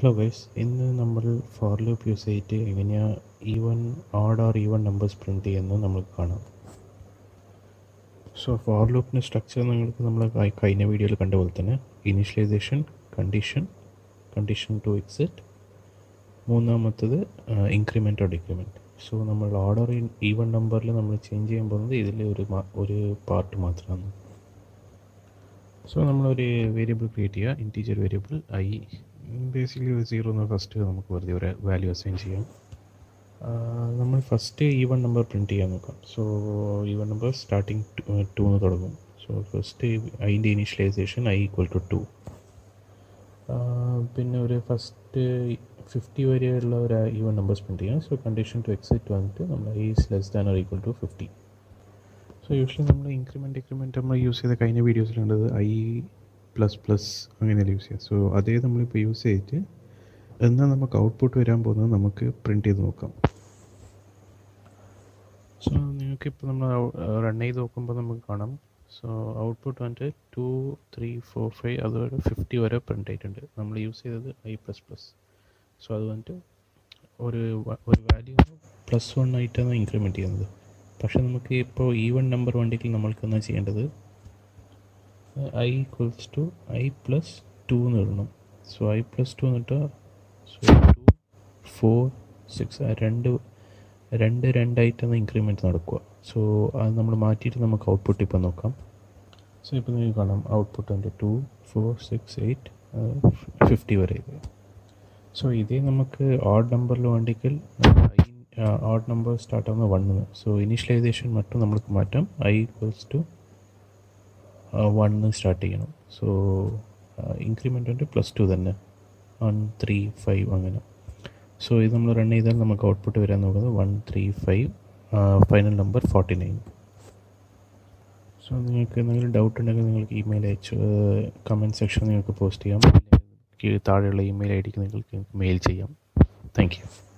hello guys ഇന്ന് നമ്മൾ for loop use ചെയ്തിട്ട് എങ്ങനെയാണ് even odd or even numbers print ചെയ്യുന്നത് നമുക്ക് കാണാം സോ ഫോർ ലൂപ്പിൻ്റെ സ്ട്രക്ചർ നിങ്ങൾക്ക് നമ്മൾ കഴി- കഴിഞ്ഞ വീഡിയോയിൽ കണ്ട പോലെ തന്നെ initialization condition condition to exit മൂന്നാമത്തത് ഇൻക്രിമെൻ്റ് ഓർ ഡിക്രിമെൻറ്റ് സോ നമ്മൾ ഓർഡർ ഇൻ ഈവൻ നമ്പറിൽ നമ്മൾ ചേഞ്ച് ചെയ്യാൻ പോകുന്നത് ഇതിൽ ഒരു മാ- ഒരു പാർട്ട് മാത്രമാണ് സോ നമ്മളൊരു വേരിയബിൾ ക്രിയേറ്റ് ചെയ്യുക ഇൻറ്റീജർ വേരിയബിൾ ഐ ബേസിക്കലി ഒരു സീറോ എന്ന് ഫസ്റ്റ് നമുക്ക് വെറുതെ ഒരു വാല്യൂ അസൈൻ ചെയ്യാം ആ, നമ്മൾ ഫസ്റ്റ് ഈവൺ നമ്പർ പ്രിൻറ്റ് ചെയ്യാൻ നോക്കാം so even number starting two എന്ന് തുടങ്ങും സോ ഫസ്റ്റ് അതിൻ്റെ initialization I equal to two പിന്നെ ഒരു ഫസ്റ്റ് ഫിഫ്റ്റി വരെയുള്ള ഒരു ഈവൺ നമ്പേഴ്സ് പ്രിൻറ്റ് ചെയ്യാം സോ കണ്ടീഷൻ ടു എക്സിറ്റ് വന്നിട്ട് നമ്മൾ I is less than or equal to fifty so usually നമ്മൾ ഇൻക്രിമെൻറ്റ് ഡിക്രിമെൻറ്റ് നമ്മൾ യൂസ് ചെയ്ത കഴിഞ്ഞ വീഡിയോസിലുണ്ടത് ഐ പ്ലസ് പ്ലസ് അങ്ങനെയല്ല യൂസ് ചെയ്യുക സോ അതേ നമ്മളിപ്പോൾ യൂസ് ചെയ്തിട്ട് എന്നാൽ നമുക്ക് ഔട്ട്പുട്ട് വരാൻ പോകുന്നത് നമുക്ക് പ്രിൻറ്റ് ചെയ്ത് നോക്കാം സോ നിങ്ങൾക്കിപ്പോൾ നമ്മൾ റൺ ചെയ്ത് നോക്കുമ്പോൾ നമുക്ക് കാണാം സോ ഔട്ട്പുട്ട് വന്നിട്ട് ടു ത്രീ ഫോർ ഫൈവ് അതുവരെ ഫിഫ്റ്റി വരെ പ്രിൻ്റ് ആയിട്ടുണ്ട് നമ്മൾ യൂസ് ചെയ്തത് ഐ പ്ലസ് പ്ലസ് സോ അത് വന്നിട്ട് ഒരു വ- ഒരു വാല്യൂ പ്ലസ് വൺ ആയിട്ടാണ് ഇൻക്രിമെൻറ്റ് ചെയ്യുന്നത് പക്ഷെ നമുക്ക് ഇപ്പോൾ ഈവൺ നമ്പർ വണ്ടിക്ക് നമ്മൾക്ക് എന്താ ചെയ്യേണ്ടത് I equals to I plus two എന്ന് ഇടണം സോ ഐ പ്ലസ് ടു എന്നിട്ട് സോ ടു ഫോർ സിക്സ് രണ്ട് രണ്ട് രണ്ടായിട്ടാണ് ഇൻക്രിമെൻറ്റ് നടക്കുക സോ അത് നമ്മൾ മാറ്റിയിട്ട് നമുക്ക് ഔട്ട്പുട്ട് ഇപ്പോൾ നോക്കാം സോ ഇപ്പോൾ നിങ്ങൾക്ക് കാണാം ഔട്ട്പുട്ട് ഉണ്ട് two four six eight fifty വരെ ഇത് സോ ഇതേ നമുക്ക് ഓഡ് നമ്പറിൽ വേണ്ടിക്കൽ ഓഡ് നമ്പർ സ്റ്റാർട്ട് ആവുന്ന വണ്ണിന് സോ ഇനീഷ്യലൈസേഷൻ മറ്റും നമുക്ക് മാറ്റാം I equals to one start ചെയ്യണം സോ ഇൻക്രിമെൻ്റ് ഉണ്ട് പ്ലസ് ടു തന്നെ വൺ ത്രീ ഫൈവ് അങ്ങനെ സോ ഇത് നമ്മൾ റൺ ചെയ്താൽ നമുക്ക് ഔട്ട്പുട്ട് വരാൻ നോക്കുന്നത് one three five final number forty nine so നിങ്ങൾക്ക് എന്തെങ്കിലും ഡൗട്ട് ഉണ്ടെങ്കിൽ നിങ്ങൾക്ക് ഇമെയിൽ അയച്ച് കമൻറ്റ് സെക്ഷൻ നിങ്ങൾക്ക് പോസ്റ്റ് ചെയ്യാം അല്ലെങ്കിൽ താഴെയുള്ള ഇമെയിൽ ഐ ഡിക്ക് നിങ്ങൾക്ക് മെയിൽ ചെയ്യാം താങ്ക് യു